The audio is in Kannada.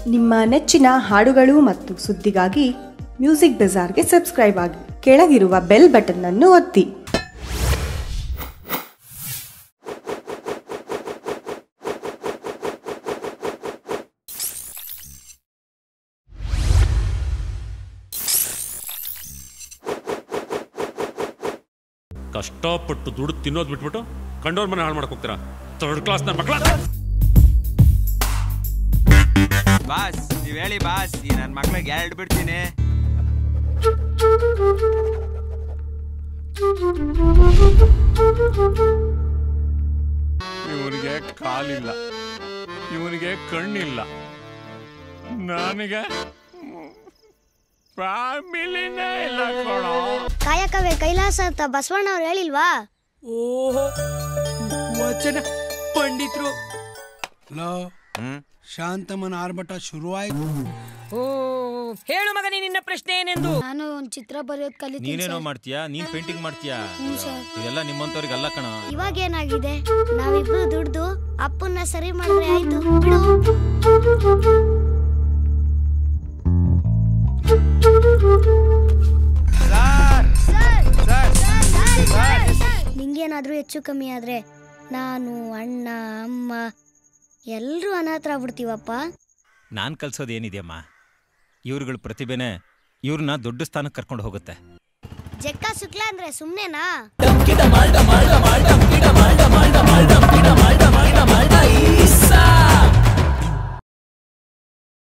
ನಿಮ್ಮ ನೆಚ್ಚಿನ ಹಾಡುಗಳು ಮತ್ತು ಸುದ್ದಿಗಾಗಿ ಮ್ಯೂಸಿಕ್ ಬಜಾರ್ಗೆ ಸಬ್ಸ್ಕ್ರೈಬ್ ಆಗಿ ಕೆಳಗಿರುವ ಬೆಲ್ ಬಟನ್ ಅನ್ನು ಒತ್ತಿ ಕಷ್ಟಪಟ್ಟು ದುಡ್ಡು ತಿನ್ನೋದು ಬಿಟ್ಬಿಟ್ಟು ಕಂಡೋರ್ ಮನೆ ಹಾಳು ಮಾಡಕ್ ಹೋಗ್ತೀರಾ ಥರ್ಡ್ ಕ್ಲಾಸ್ ನನ್ನ ಮಕ್ಕಳ ಬಾಸ್ ನೀವ್ ಹೇಳಿ ಬಾಸ್ ಈ ನನ್ನ ಮಕ್ಳಿಗೆ ಎರಡು ಬಿಡ್ತೀನಿ ಇವನಿಗೆ ಕಾಲಿಲ್ಲ ಇವನಿಗೆ ಕಣ್ಣಿಲ್ಲ ನನಗೆ ಫ್ಯಾಮಿಲಿನೇ ಇಲ್ಲ ಕಣೋ ಕಾಯಕವೇ ಕೈಲಾಸ ಅಂತ ಬಸವಣ್ಣವ್ರು ಹೇಳಿಲ್ವಾ ಓಹೋ ವಚನ ಪಂಡಿತ್ರು ಲೋ ಹ್ಮ್ ಶಾಂತಮ್ಮನ ಆರ್ಭಟ ಶುರುವಾಯ್ತು ಓ ಹೇಳು ಮಗನೇ ನಿನ್ನ ಪ್ರಶ್ನೆ ಏನೆಂದು ನಾನು ಒಂದ್ ಚಿತ್ರ ಬರೆಯೋದ್ ಕಲಿತೀನಿ ನೀನೇನೋ ಮಾಡ್ತೀಯಾ ನೀನ್ ಪೇಂಟಿಂಗ್ ಮಾಡ್ತೀಯಾ ಸರ್. ಇದೆಲ್ಲ ನಿಮ್ಮಂತವ್ರಿಗೆ ಅಲ್ಲ ಕಣ ಇವಾಗ ಏನಾಗಿದೆ ನಾವಿಬ್ರು ದುಡ್ದು ಅಪ್ಪನ್ನ ಸರಿ ಮಾಡಿದ್ರೆ ಆಯ್ತು ಬಿಡು ನಿಂಗೇನಾದ್ರೂ ಹೆಚ್ಚು ಕಮ್ಮಿ ಆದ್ರೆ ನಾನು ಅಣ್ಣ ಅಮ್ಮ ಎಲ್ರೂ ಅನಾಥರಾಗ್ಬಿಡ್ತೀವಪ್ಪ ನಾನ್ ಕಲ್ಸೋದು ಏನಿದೆಯಮ್ಮ ಇವ್ರುಗಳ ಪ್ರತಿಭೆನೆ ಇವ್ರನ್ನ ದೊಡ್ಡ ಸ್ಥಾನಕ್ಕೆ ಕರ್ಕೊಂಡು ಹೋಗುತ್ತೆ ಜಕ್ಕ ಸುಕ್ಲ ಅಂದ್ರೆ ಸುಮ್ನೆನಾ ಈ